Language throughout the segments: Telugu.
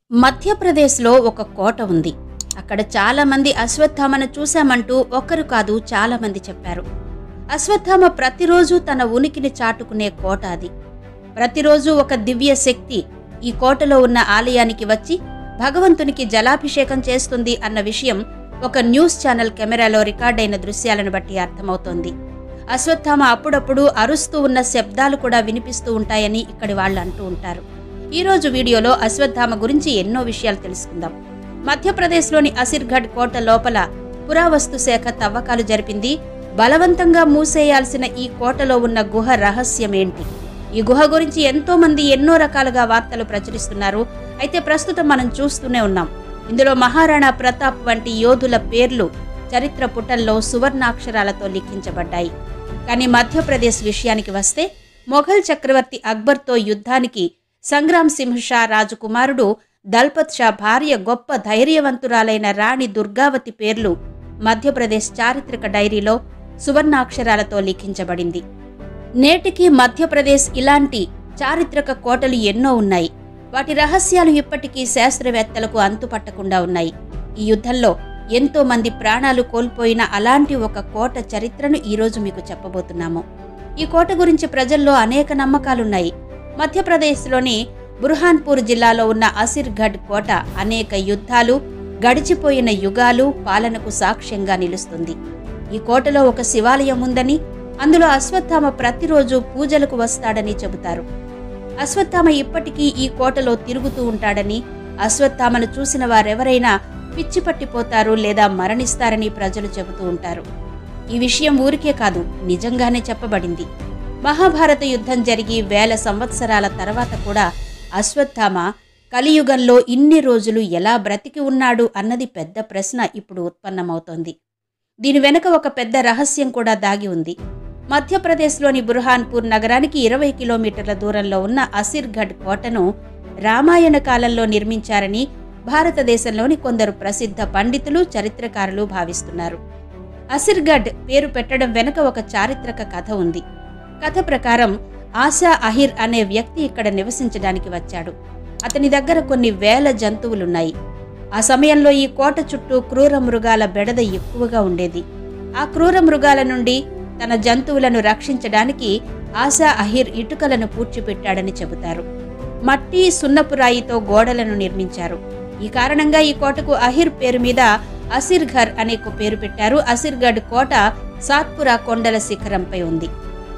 మధ్యప్రదేశ్లో ఒక కోట ఉంది అక్కడ చాలా మంది అశ్వత్థామను చూశామంటూ ఒక్కరు కాదు చాలా మంది చెప్పారు అశ్వత్థామ ప్రతిరోజు తన ఉనికిని చాటుకునే కోట అది ప్రతిరోజు ఒక దివ్య శక్తి ఈ కోటలో ఉన్న ఆలయానికి వచ్చి భగవంతునికి జలాభిషేకం చేస్తుంది అన్న విషయం ఒక న్యూస్ ఛానల్ కెమెరాలో రికార్డైన దృశ్యాలను బట్టి అర్థమవుతోంది అశ్వత్థామ అప్పుడప్పుడు అరుస్తూ ఉన్న శబ్దాలు కూడా వినిపిస్తూ ఉంటాయని ఇక్కడి వాళ్ళు అంటూ ఉంటారు ఈ రోజు వీడియోలో అశ్వత్థామ గురించి ఎన్నో విషయాలు తెలుసుకుందాం మధ్యప్రదేశ్లోని అసిర్గఢ్ కోట లోపల పురావస్తు శాఖ తవ్వకాలు జరిపింది బలవంతంగా మూసేయాల్సిన ఈ కోటలో ఉన్న గుహ రహస్యమేంటి ఈ గుహ గురించి ఎంతో మంది ఎన్నో రకాలుగా వార్తలు ప్రచురిస్తున్నారు అయితే ప్రస్తుతం మనం చూస్తూనే ఉన్నాం ఇందులో మహారాణా ప్రతాప్ వంటి యోధుల పేర్లు చరిత్ర పుటల్లో సువర్ణాక్షరాలతో లిఖించబడ్డాయి కానీ మధ్యప్రదేశ్ విషయానికి వస్తే మొఘల్ చక్రవర్తి అక్బర్తో యుద్ధానికి సంగ్రామ్ సింహ్ షా రాజకుమారుడు దల్పత్ షా భార్య గొప్ప ధైర్యవంతురాలైన రాణి దుర్గావతి పేర్లు మధ్యప్రదేశ్ చారిత్రక డైరీలో సువర్ణాక్షరాలతో లిఖించబడింది నేటికి మధ్యప్రదేశ్ ఇలాంటి చారిత్రక కోటలు ఎన్నో ఉన్నాయి వాటి రహస్యాలు ఇప్పటికీ శాస్త్రవేత్తలకు అంతుపట్టకుండా ఉన్నాయి ఈ యుద్ధంలో ఎంతో మంది ప్రాణాలు కోల్పోయిన అలాంటి ఒక కోట చరిత్రను ఈరోజు మీకు చెప్పబోతున్నాము ఈ కోట గురించి ప్రజల్లో అనేక నమ్మకాలున్నాయి మధ్యప్రదేశ్లోని బుర్హాన్పూర్ జిల్లాలో ఉన్న అసిర్గఢ్ కోట అనేక యుద్ధాలు గడిచిపోయిన యుగాలు పాలనకు సాక్ష్యంగా నిలుస్తుంది ఈ కోటలో ఒక శివాలయం ఉందని అందులో అశ్వత్థామ ప్రతిరోజు పూజలకు వస్తాడని చెబుతారు అశ్వత్థామ ఇప్పటికీ ఈ కోటలో తిరుగుతూ ఉంటాడని అశ్వత్థామను చూసిన వారెవరైనా పిచ్చి పట్టిపోతారు లేదా మరణిస్తారని ప్రజలు చెబుతూ ఉంటారు ఈ విషయం ఊరికే కాదు నిజంగానే చెప్పబడింది మహాభారత యుద్ధం జరిగి వేల సంవత్సరాల తర్వాత కూడా అశ్వత్థామ కలియుగంలో ఇన్ని రోజులు ఎలా బ్రతికి ఉన్నాడు అన్నది పెద్ద ప్రశ్న ఇప్పుడు ఉత్పన్నమవుతోంది దీని వెనుక ఒక పెద్ద రహస్యం కూడా దాగి ఉంది మధ్యప్రదేశ్లోని బుర్హాన్పూర్ నగరానికి ఇరవై కిలోమీటర్ల దూరంలో ఉన్న అసిర్గఢ్ కోటను రామాయణ కాలంలో నిర్మించారని భారతదేశంలోని కొందరు ప్రసిద్ధ పండితులు చరిత్రకారులు భావిస్తున్నారు అసిర్గఢ్ పేరు పెట్టడం వెనుక ఒక చారిత్రక కథ ఉంది కథ ప్రకారం ఆశా అహిర్ అనే వ్యక్తి ఇక్కడ నివసించడానికి వచ్చాడు అతని దగ్గర కొన్ని వేల జంతువులున్నాయి ఆ సమయంలో ఈ కోట చుట్టూ క్రూర మృగాల బెడద ఎక్కువగా ఉండేది ఆ క్రూర మృగాల నుండి తన జంతువులను రక్షించడానికి ఆశా అహిర్ ఇటుకలను పూడ్చిపెట్టాడని చెబుతారు మట్టి సున్నపురాయితో గోడలను నిర్మించారు ఈ కారణంగా ఈ కోటకు అహిర్ పేరు మీద అసిర్ఘర్ అనే ఒక పేరు పెట్టారు అసిర్గఢ్ కోట సాత్పురా కొండల శిఖరంపై ఉంది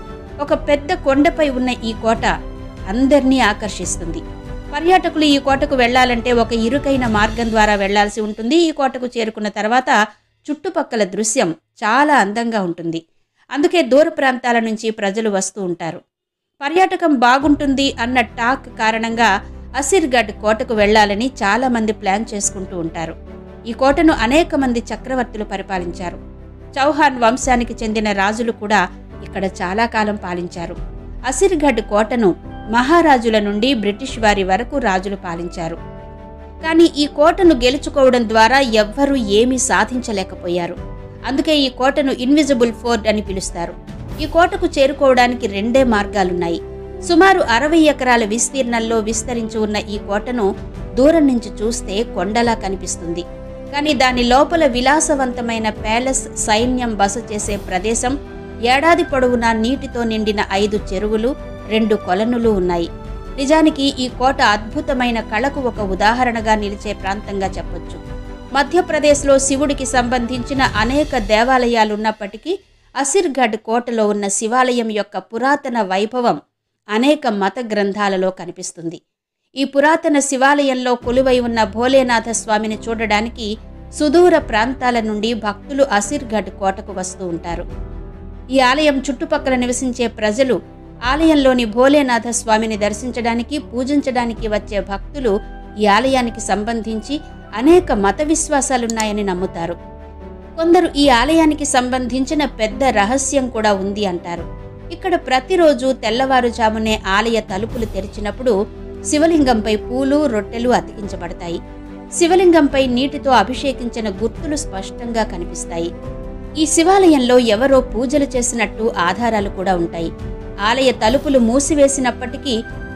ఒక పెద్ద కొండపై ఉన్న ఈ కోట అందరినీ ఆకర్షిస్తుంది పర్యాటకులు ఈ కోటకు వెళ్ళాలంటే ఒక ఇరుకైన మార్గం ద్వారా వెళ్లాల్సి ఉంటుంది ఈ కోటకు చేరుకున్న తర్వాత చుట్టుపక్కల దృశ్యం చాలా అందంగా ఉంటుంది అందుకే దూర ప్రాంతాల నుంచి ప్రజలు వస్తూ ఉంటారు పర్యాటకం బాగుంటుంది అన్న టాక్ కారణంగా అసిర్గఢ్ కోటకు వెళ్ళాలని చాలా మంది ప్లాన్ చేసుకుంటూ ఉంటారు ఈ కోటను అనేక మంది చక్రవర్తులు పరిపాలించారు చౌహాన్ వంశానికి చెందిన రాజులు కూడా ఇక్కడ చాలా కాలం పాలించారు అసిర్గఢ్ కోటను మహారాజుల నుండి బ్రిటిష్ వారి వరకు రాజులు పాలించారు కానీ ఈ కోటను గెలుచుకోవడం ద్వారా ఎవ్వరూ ఏమీ సాధించలేకపోయారు అందుకే ఈ కోటను ఇన్విజిబుల్ ఫోర్ట్ అని పిలుస్తారు ఈ కోటకు చేరుకోవడానికి రెండే మార్గాలున్నాయి సుమారు అరవై ఎకరాల విస్తీర్ణంలో విస్తరించి ఉన్న ఈ కోటను దూరం నుంచి చూస్తే కొండలా కనిపిస్తుంది కానీ దాని లోపల విలాసవంతమైన ప్యాలెస్ సైన్యం బస చేసే ప్రదేశం ఏడాది పొడవునా నీటితో నిండిన ఐదు చెరువులు రెండు కొలనులు ఉన్నాయి నిజానికి ఈ కోట అద్భుతమైన కళకు ఒక ఉదాహరణగా నిలిచే ప్రాంతంగా చెప్పొచ్చు మధ్యప్రదేశ్లో శివుడికి సంబంధించిన అనేక దేవాలయాలున్నప్పటికీ అసిర్గఢ్ కోటలో ఉన్న శివాలయం యొక్క పురాతన వైభవం అనేక మత గ్రంథాలలో కనిపిస్తుంది ఈ పురాతన శివాలయంలో కొలువై ఉన్న భోలేనాథ స్వామిని చూడడానికి సుదూర ప్రాంతాల నుండి భక్తులు అసిర్గఢ్ కోటకు వస్తూ ఉంటారు ఈ ఆలయం చుట్టుపక్కల నివసించే ప్రజలు ఆలయంలోని భోలేనాథ స్వామిని దర్శించడానికి పూజించడానికి వచ్చే భక్తులు ఈ ఆలయానికి సంబంధించి అనేక మత విశ్వాసాలున్నాయని నమ్ముతారు కొందరు ఈ ఆలయానికి సంబంధించిన పెద్ద రహస్యం కూడా ఉంది అంటారు ఇక్కడ ప్రతిరోజు తెల్లవారుజామునే ఆలయ తలుపులు తెరిచినప్పుడు శివలింగంపై పూలు రొట్టెలు అతికించబడతాయి శివలింగంపై నీటితో అభిషేకించిన గుర్తులు స్పష్టంగా కనిపిస్తాయి ఈ శివాలయంలో ఎవరో పూజలు చేసినట్టు ఆధారాలు కూడా ఉంటాయి ఆలయ తలుపులు మూసివేసినప్పటికీ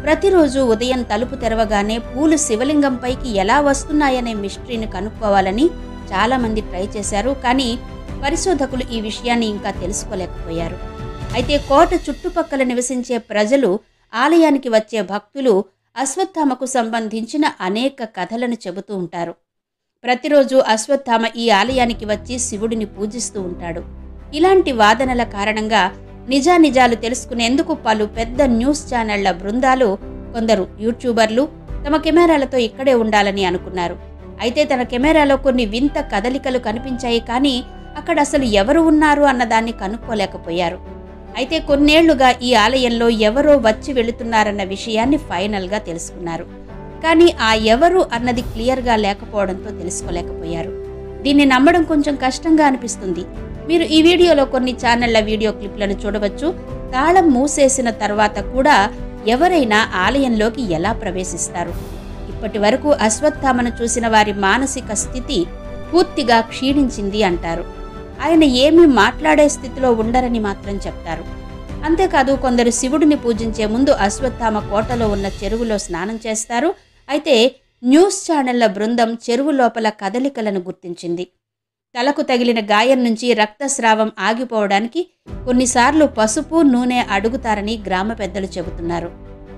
ప్రతిరోజు ఉదయం తలుపు తెరవగానే పూలు శివలింగంపైకి ఎలా వస్తున్నాయనే మిస్టరీని కనుక్కోవాలని చాలామంది ట్రై చేశారు కానీ పరిశోధకులు ఈ విషయాన్ని ఇంకా తెలుసుకోలేకపోయారు అయితే కోట చుట్టుపక్కల నివసించే ప్రజలు ఆలయానికి వచ్చే భక్తులు అశ్వత్థామకు సంబంధించిన అనేక కథలను చెబుతూ ఉంటారు ప్రతిరోజు అశ్వత్థామ ఈ ఆలయానికి వచ్చి శివుడిని పూజిస్తూ ఉంటాడు ఇలాంటి వాదనల కారణంగా నిజానిజాలు తెలుసుకునేందుకు పలు పెద్ద న్యూస్ ఛానళ్ల బృందాలు కొందరు యూట్యూబర్లు తమ కెమెరాలతో ఇక్కడే ఉండాలని అనుకున్నారు అయితే తన కెమెరాలో కొన్ని వింత కదలికలు కనిపించాయి కానీ అక్కడ అసలు ఎవరు ఉన్నారు అన్నదాన్ని కనుక్కోలేకపోయారు అయితే కొన్నేళ్లుగా ఈ ఆలయంలో ఎవరో వచ్చి వెళుతున్నారన్న విషయాన్ని ఫైనల్గా తెలుసుకున్నారు కానీ ఆ ఎవరు అన్నది క్లియర్గా లేకపోవడంతో తెలుసుకోలేకపోయారు దీన్ని నమ్మడం కొంచెం కష్టంగా అనిపిస్తుంది మీరు ఈ వీడియోలో కొన్ని ఛానళ్ల వీడియో క్లిప్లను చూడవచ్చు తాళం మూసేసిన తర్వాత కూడా ఎవరైనా ఆలయంలోకి ఎలా ప్రవేశిస్తారు ఇప్పటి వరకు అశ్వత్థామను చూసిన వారి మానసిక స్థితి పూర్తిగా క్షీణించింది అంటారు ఆయన ఏమీ మాట్లాడే స్థితిలో ఉండరని మాత్రం చెప్తారు అంతేకాదు కొందరు శివుడిని పూజించే ముందు అశ్వత్థామ కోటలో ఉన్న చెరువులో స్నానం చేస్తారు అయితే న్యూస్ ఛానళ్ల బృందం చెరువు లోపల కదలికలను గుర్తించింది తలకు తగిలిన గాయం నుంచి రక్తస్రావం ఆగిపోవడానికి కొన్నిసార్లు పసుపు నూనె అడుగుతారని గ్రామ పెద్దలు చెబుతున్నారు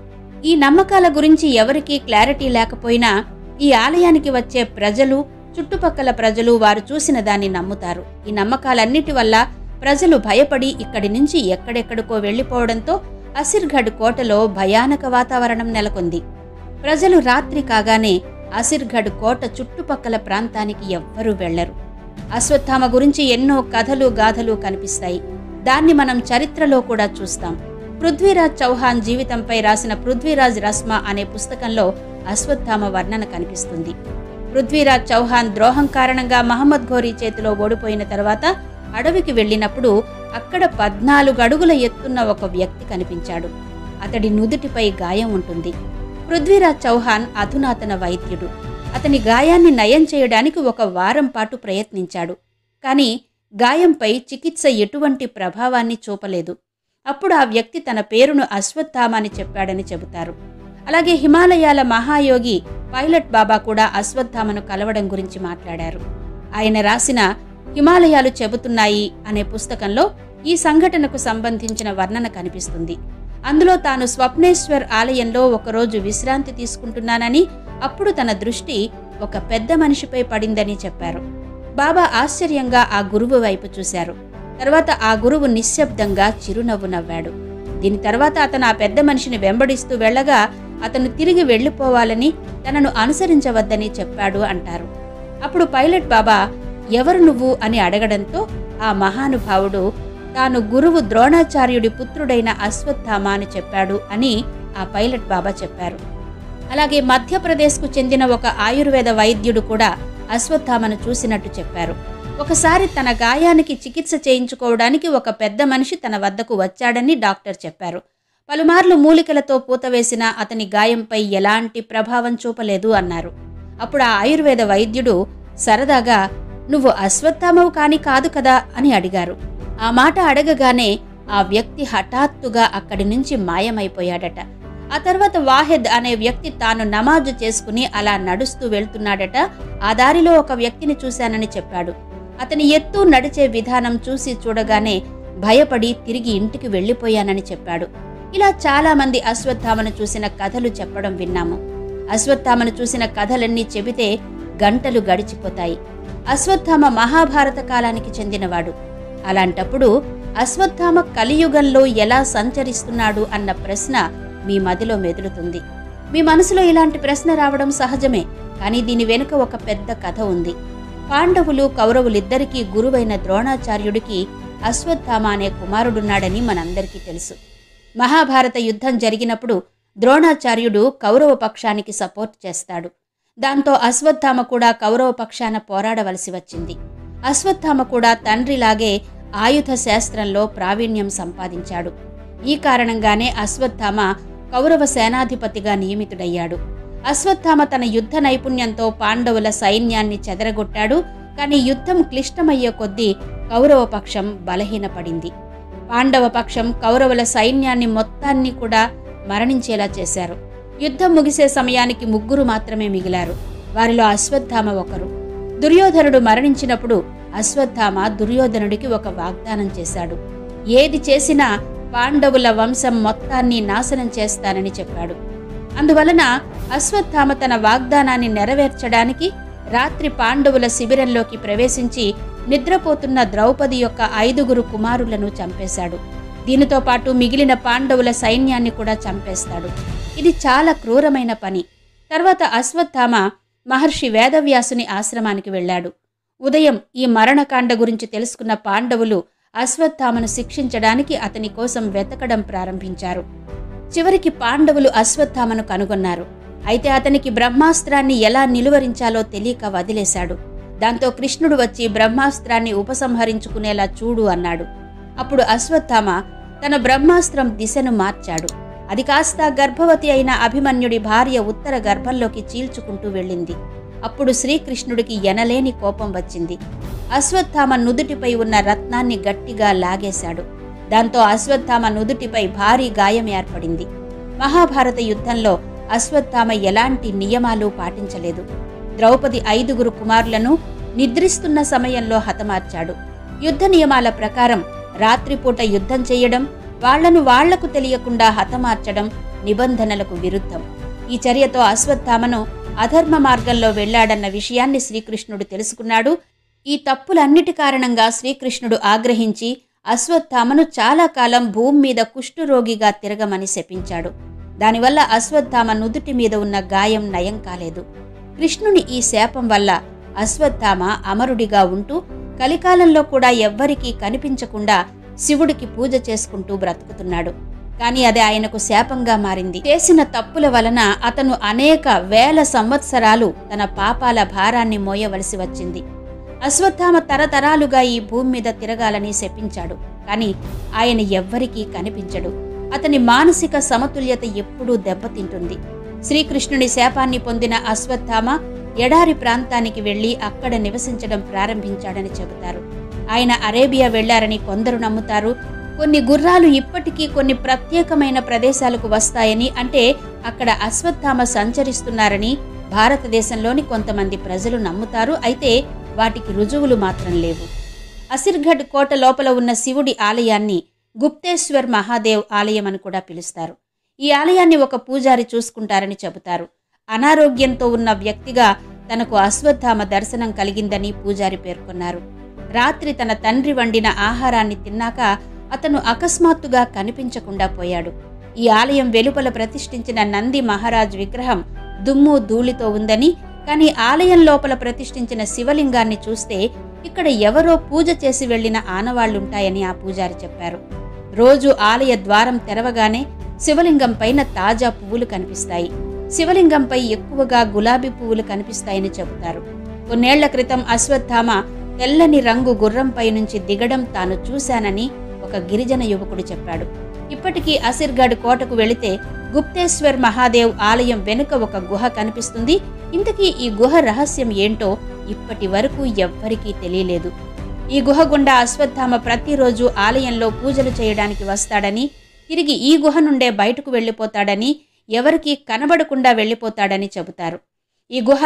ఈ నమ్మకాల గురించి ఎవరికీ క్లారిటీ లేకపోయినా ఈ ఆలయానికి వచ్చే ప్రజలు చుట్టుపక్కల ప్రజలు వారు చూసిన దాన్ని నమ్ముతారు ఈ నమ్మకాలన్నిటి వల్ల ప్రజలు భయపడి ఇక్కడి నుంచి ఎక్కడెక్కడికో వెళ్లిపోవడంతో అసిర్గఢ్ కోటలో భయానక వాతావరణం నెలకొంది ప్రజలు రాత్రి కాగానే అసిర్గఢ్ కోట చుట్టుపక్కల ప్రాంతానికి ఎవ్వరూ వెళ్లరు అశ్వత్థామ గురించి ఎన్నో కథలు గాథలు కనిపిస్తాయి దాన్ని మనం చరిత్రలో కూడా చూస్తాం పృథ్వీరాజ్ చౌహాన్ జీవితంపై రాసిన పృథ్వీరాజ్ రస్మా అనే పుస్తకంలో అశ్వత్థామ వర్ణన కనిపిస్తుంది పృథ్వీరాజ్ చౌహాన్ ద్రోహం కారణంగా మహమ్మద్ ఘోరీ చేతిలో ఓడిపోయిన తర్వాత అడవికి వెళ్ళినప్పుడు అక్కడ పద్నాలుగు అడుగుల ఎత్తున్న ఒక వ్యక్తి కనిపించాడు అతడి నుదుటిపై గాయం ఉంటుంది పృథ్వీరాజ్ చౌహాన్ అధునాతన వైద్యుడు అతని గాయాన్ని నయం చేయడానికి ఒక వారం పాటు ప్రయత్నించాడు కానీ గాయంపై చికిత్స ఎటువంటి ప్రభావాన్ని చూపలేదు అప్పుడు ఆ వ్యక్తి తన పేరును అశ్వత్థామ అని చెప్పాడని చెబుతారు అలాగే హిమాలయాల మహాయోగి పైలట్ బాబా కూడా అశ్వత్థామను కలవడం గురించి మాట్లాడారు ఆయన రాసిన హిమాలయాలు చెబుతున్నాయి అనే పుస్తకంలో ఈ సంఘటనకు సంబంధించిన వర్ణన కనిపిస్తుంది అందులో తాను స్వప్నేశ్వర్ ఆలయంలో ఒకరోజు విశ్రాంతి తీసుకుంటున్నానని అప్పుడు తన దృష్టి ఒక పెద్ద మనిషిపై పడిందని చెప్పారు బాబా ఆశ్చర్యంగా ఆ గురువు వైపు చూశారు తర్వాత ఆ గురువు నిశ్శబ్దంగా చిరునవ్వు నవ్వాడు దీని తర్వాత అతను ఆ పెద్ద మనిషిని వెంబడిస్తూ వెళ్ళగా అతను తిరిగి వెళ్ళిపోవాలని తనను అనుసరించవద్దని చెప్పాడు అంటారు అప్పుడు పైలట్ బాబా ఎవరు నువ్వు అని అడగడంతో ఆ మహానుభావుడు తాను గురువు ద్రోణాచార్యుడి పుత్రుడైన అశ్వత్థామ అని చెప్పాడు అని ఆ పైలట్ బాబా చెప్పారు అలాగే మధ్యప్రదేశ్కు చెందిన ఒక ఆయుర్వేద వైద్యుడు కూడా అశ్వత్థామను చూసినట్టు చెప్పారు ఒకసారి తన గాయానికి చికిత్స చేయించుకోవడానికి ఒక పెద్ద మనిషి తన వద్దకు వచ్చాడని డాక్టర్ చెప్పారు పలుమార్లు మూలికలతో పూతవేసిన అతని గాయంపై ఎలాంటి ప్రభావం చూపలేదు అన్నారు అప్పుడు ఆ ఆయుర్వేద వైద్యుడు సరదాగా నువ్వు అశ్వత్థామవు కాని కాదు కదా అని అడిగారు ఆ మాట అడగగానే ఆ వ్యక్తి హఠాత్తుగా అక్కడి నుంచి మాయమైపోయాడట ఆ తర్వాత వాహెద్ అనే వ్యక్తి తాను నమాజు చేసుకుని అలా నడుస్తూ వెళ్తున్నాడట ఆ దారిలో ఒక వ్యక్తిని చూశానని చెప్పాడు అతని ఎత్తు నడిచే విధానం చూసి చూడగానే భయపడి తిరిగి ఇంటికి వెళ్ళిపోయానని చెప్పాడు ఇలా చాలా మంది అశ్వత్థామను చూసిన కథలు చెప్పడం విన్నాము అశ్వత్థామను చూసిన కథలన్నీ చెబితే గంటలు గడిచిపోతాయి అశ్వత్థామ మహాభారత కాలానికి చెందినవాడు అలాంటప్పుడు అశ్వత్థామ కలియుగంలో ఎలా సంచరిస్తున్నాడు అన్న ప్రశ్న మీ మదిలో మెదులుతుంది మీ మనసులో ఇలాంటి ప్రశ్న రావడం సహజమే కానీ దీని వెనుక ఒక పెద్ద కథ ఉంది పాండవులు కౌరవులిద్దరికీ గురువైన ద్రోణాచార్యుడికి అశ్వత్థామ అనే కుమారుడున్నాడని మనందరికీ తెలుసు మహాభారత యుద్ధం జరిగినప్పుడు ద్రోణాచార్యుడు కౌరవ పక్షానికి సపోర్ట్ చేస్తాడు దాంతో అశ్వత్థామ కూడా కౌరవ పక్షాన పోరాడవలసి వచ్చింది అశ్వత్థామ కూడా తండ్రిలాగే ఆయుధ శాస్త్రంలో ప్రావీణ్యం సంపాదించాడు ఈ కారణంగానే అశ్వత్థామ కౌరవ సేనాధిపతిగా నియమితుడయ్యాడు అశ్వత్థామ తన యుద్ధ నైపుణ్యంతో పాండవుల సైన్యాన్ని చెదరగొట్టాడు కానీ యుద్ధం క్లిష్టమయ్యే కొద్దీ కౌరవ పక్షం బలహీనపడింది పాండవ పక్షం కౌరవుల సైన్యాన్ని మొత్తాన్ని కూడా మరణించేలా చేశారు యుద్ధం ముగిసే సమయానికి ముగ్గురు మాత్రమే మిగిలారు వారిలో అశ్వత్థామ ఒకరు దుర్యోధనుడు మరణించినప్పుడు అశ్వత్థామ దుర్యోధనుడికి ఒక వాగ్దానం చేశాడు ఏది చేసినా పాండవుల వంశం మొత్తాన్ని నాశనం చేస్తానని చెప్పాడు అందువలన అశ్వత్థామ తన వాగ్దానాన్ని నెరవేర్చడానికి రాత్రి పాండవుల శిబిరంలోకి ప్రవేశించి నిద్రపోతున్న ద్రౌపది యొక్క ఐదుగురు కుమారులను చంపేశాడు దీనితో పాటు మిగిలిన పాండవుల సైన్యాన్ని కూడా చంపేస్తాడు ఇది చాలా క్రూరమైన పని తర్వాత అశ్వత్థామ మహర్షి వేదవ్యాసుని ఆశ్రమానికి వెళ్ళాడు ఉదయం ఈ మరణకాండ గురించి తెలుసుకున్న పాండవులు అశ్వత్థామను శిక్షించడానికి అతని కోసం వెతకడం ప్రారంభించారు చివరికి పాండవులు అశ్వత్థామను కనుగొన్నారు అయితే అతనికి బ్రహ్మాస్త్రాన్ని ఎలా నిలువరించాలో తెలియక వదిలేశాడు దాంతో కృష్ణుడు వచ్చి బ్రహ్మాస్త్రాన్ని ఉపసంహరించుకునేలా చూడు అన్నాడు అప్పుడు అశ్వత్థామ తన బ్రహ్మాస్త్రం దిశను మార్చాడు అది కాస్త గర్భవతి అయిన అభిమన్యుడి భార్య ఉత్తర గర్భంలోకి చీల్చుకుంటూ వెళ్ళింది అప్పుడు శ్రీకృష్ణుడికి ఎనలేని కోపం వచ్చింది అశ్వత్థామ నుదుటిపై ఉన్న రత్నాన్ని గట్టిగా లాగేశాడు దాంతో అశ్వత్థామ నుదుటిపై భారీ గాయం ఏర్పడింది మహాభారత యుద్ధంలో అశ్వత్థామ ఎలాంటి నియమాలు పాటించలేదు ద్రౌపది ఐదుగురు కుమారులను నిద్రిస్తున్న సమయంలో హతమార్చాడు యుద్ధ నియమాల ప్రకారం రాత్రిపూట యుద్ధం చేయడం వాళ్లను వాళ్లకు తెలియకుండా హతమార్చడం నిబంధనలకు విరుద్ధం ఈ చర్యతో అశ్వత్థామను అధర్మ మార్గంలో వెళ్లాడన్న విషయాన్ని శ్రీకృష్ణుడు తెలుసుకున్నాడు ఈ తప్పులన్నిటి కారణంగా శ్రీకృష్ణుడు ఆగ్రహించి అశ్వత్థామను చాలా కాలం భూమి మీద కుష్ఠురోగిగా తిరగమని శపించాడు దానివల్ల అశ్వత్థామ నుదుటి మీద ఉన్న గాయం నయం కాలేదు కృష్ణుని ఈ శాపం వల్ల అశ్వత్థామ అమరుడిగా ఉంటూ కలికాలంలో కూడా ఎవ్వరికీ కనిపించకుండా శివుడికి పూజ చేసుకుంటూ బ్రతుకుతున్నాడు కానీ అది ఆయనకు శాపంగా మారింది చేసిన తప్పుల వలన అతను అనేక వేల సంవత్సరాలు తన పాపాల భారాన్ని మోయవలసి వచ్చింది అశ్వత్థామ తరతరాలుగా ఈ భూమి మీద తిరగాలని శపించాడు కానీ ఆయన ఎవ్వరికీ కనిపించడు అతని మానసిక సమతుల్యత ఎప్పుడూ దెబ్బతింటుంది శ్రీకృష్ణుని శాపాన్ని పొందిన అశ్వత్థామ ఎడారి ప్రాంతానికి వెళ్లి అక్కడ నివసించడం ప్రారంభించాడని చెబుతారు ఆయన అరేబియా వెళ్లారని కొందరు నమ్ముతారు కొన్ని గుర్రాలు ఇప్పటికీ కొన్ని ప్రత్యేకమైన ప్రదేశాలకు వస్తాయని అంటే అక్కడ అశ్వత్థామ సంచరిస్తున్నారని భారతదేశంలోని కొంతమంది ప్రజలు నమ్ముతారు అయితే వాటికి రుజువులు మాత్రం లేవు అసిర్గఢ్ కోట లోపల ఉన్న శివుడి ఆలయాన్ని గుప్తేశ్వర్ మహాదేవ్ ఆలయం అని కూడా పిలుస్తారు ఈ ఆలయాన్ని ఒక పూజారి చూసుకుంటారని చెబుతారు అనారోగ్యంతో ఉన్న వ్యక్తిగా తనకు అశ్వత్థామ దర్శనం కలిగిందని పూజారి పేర్కొన్నారు రాత్రి తన తండ్రి వండిన ఆహారాన్ని తిన్నాక అతను అకస్మాత్తుగా కనిపించకుండా పోయాడు ఈ ఆలయం వెలుపల ప్రతిష్ఠించిన నంది మహారాజ్ విగ్రహం దుమ్ము ధూళితో ఉందని కానీ ఆలయం లోపల ప్రతిష్ఠించిన శివలింగాన్ని చూస్తే ఇక్కడ ఎవరో పూజ చేసి వెళ్లిన ఆనవాళ్లుంటాయని ఆ పూజారి చెప్పారు రోజు ఆలయ ద్వారం తెరవగానే శివలింగం పైన తాజా పువ్వులు కనిపిస్తాయి శివలింగంపై ఎక్కువగా గులాబీ పువ్వులు కనిపిస్తాయని చెబుతారు కొన్నేళ్ల క్రితం అశ్వత్థామ తెల్లని రంగు గుర్రంపై నుంచి దిగడం తాను చూశానని ఒక గిరిజన యువకుడు చెప్పాడు ఇప్పటికీ అసిర్గఢ్ కోటకు వెళితే గుప్తేశ్వర్ మహాదేవ్ ఆలయం వెనుక ఒక గుహ కనిపిస్తుంది ఇంతకీ ఈ గుహ రహస్యం ఏంటో ఇప్పటి వరకు ఎవ్వరికీ తెలియలేదు ఈ గుహ గుండా అశ్వత్థామ ప్రతిరోజు ఆలయంలో పూజలు చేయడానికి వస్తాడని తిరిగి ఈ గుహ నుండే బయటకు వెళ్ళిపోతాడని ఎవరికీ కనబడకుండా వెళ్ళిపోతాడని చెబుతారు ఈ గుహ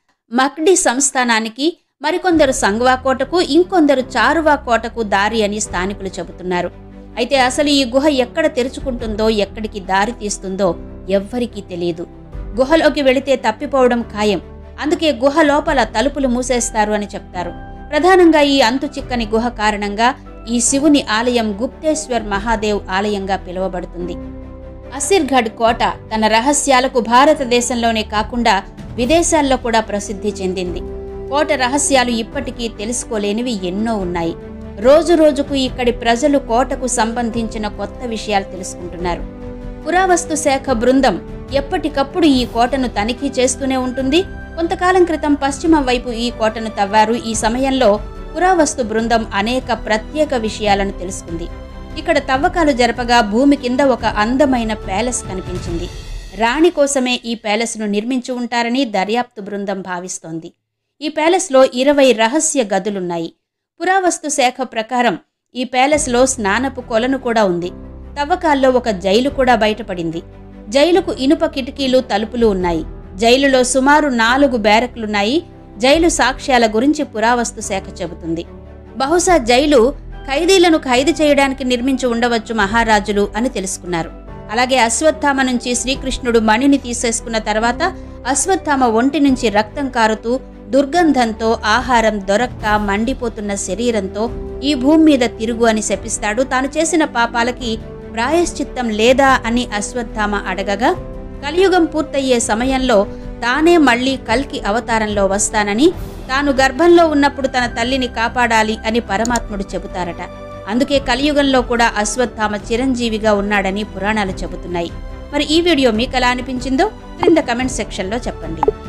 మక్డి సంస్థానానికి మరికొందరు సంగ్వా కోటకు ఇంకొందరు చారువా కోటకు దారి అని స్థానికులు చెబుతున్నారు అయితే అసలు ఈ గుహ ఎక్కడ తెరుచుకుంటుందో ఎక్కడికి దారి తీస్తుందో ఎవ్వరికీ తెలియదు గుహలోకి వెళితే తప్పిపోవడం ఖాయం అందుకే గుహ లోపల తలుపులు మూసేస్తారు అని చెప్తారు ప్రధానంగా ఈ అంతు చిక్కని గుహ కారణంగా ఈ శివుని ఆలయం గుప్తేశ్వర్ మహాదేవ్ ఆలయంగా పిలువబడుతుంది అసిర్గఢ్ కోట తన రహస్యాలకు భారతదేశంలోనే కాకుండా విదేశాల్లో కూడా ప్రసిద్ధి చెందింది కోట రహస్యాలు ఇప్పటికీ తెలుసుకోలేనివి ఎన్నో ఉన్నాయి రోజు రోజుకు ఇక్కడి ప్రజలు కోటకు సంబంధించిన కొత్త విషయాలు తెలుసుకుంటున్నారు పురావస్తు శాఖ బృందం ఎప్పటికప్పుడు ఈ కోటను తనిఖీ చేస్తూనే ఉంటుంది కొంతకాలం క్రితం పశ్చిమ వైపు ఈ కోటను తవ్వారు ఈ సమయంలో పురావస్తు బృందం అనేక ప్రత్యేక విషయాలను తెలుసుకుంది ఇక్కడ తవ్వకాలు జరపగా భూమి కింద ఒక అందమైన ప్యాలెస్ కనిపించింది రాణి కోసమే ఈ ప్యాలెస్ను నిర్మించి ఉంటారని దర్యాప్తు బృందం భావిస్తోంది ఈ ప్యాలెస్లో ఇరవై రహస్య గదులున్నాయి పురావస్తు శాఖ ప్రకారం ఈ ప్యాలెస్లో స్నానపు కొలను కూడా ఉంది తవ్వకాల్లో ఒక జైలు కూడా బయటపడింది జైలుకు ఇనుప కిటికీలు తలుపులు ఉన్నాయి జైలులో సుమారు నాలుగు బ్యారక్లున్నాయి జైలు సాక్ష్యాల గురించి పురావస్తు శాఖ చెబుతుంది బహుశా జైలు ఖైదీలను ఖైదు చేయడానికి నిర్మించి ఉండవచ్చు మహారాజులు అని తెలుసుకున్నారు అలాగే అశ్వత్థామ నుంచి శ్రీకృష్ణుడు మణిని తీసేసుకున్న తర్వాత అశ్వత్థామ ఒంటి నుంచి రక్తం కారుతూ దుర్గంధంతో ఆహారం దొరక్క మండిపోతున్న శరీరంతో ఈ భూమి మీద తిరుగు అని శపిస్తాడు తాను చేసిన పాపాలకి ప్రాయశ్చిత్తం లేదా అని అశ్వత్థామ అడగగా కలియుగం పూర్తయ్యే సమయంలో తానే మళ్ళీ కల్కి అవతారంలో వస్తానని తాను గర్భంలో ఉన్నప్పుడు తన తల్లిని కాపాడాలి అని పరమాత్ముడు చెబుతారట అందుకే కలియుగంలో కూడా అశ్వత్థామ చిరంజీవిగా ఉన్నాడని పురాణాలు చెబుతున్నాయి మరి ఈ వీడియో మీకు ఎలా అనిపించిందో క్రింద కమెంట్ సెక్షన్లో చెప్పండి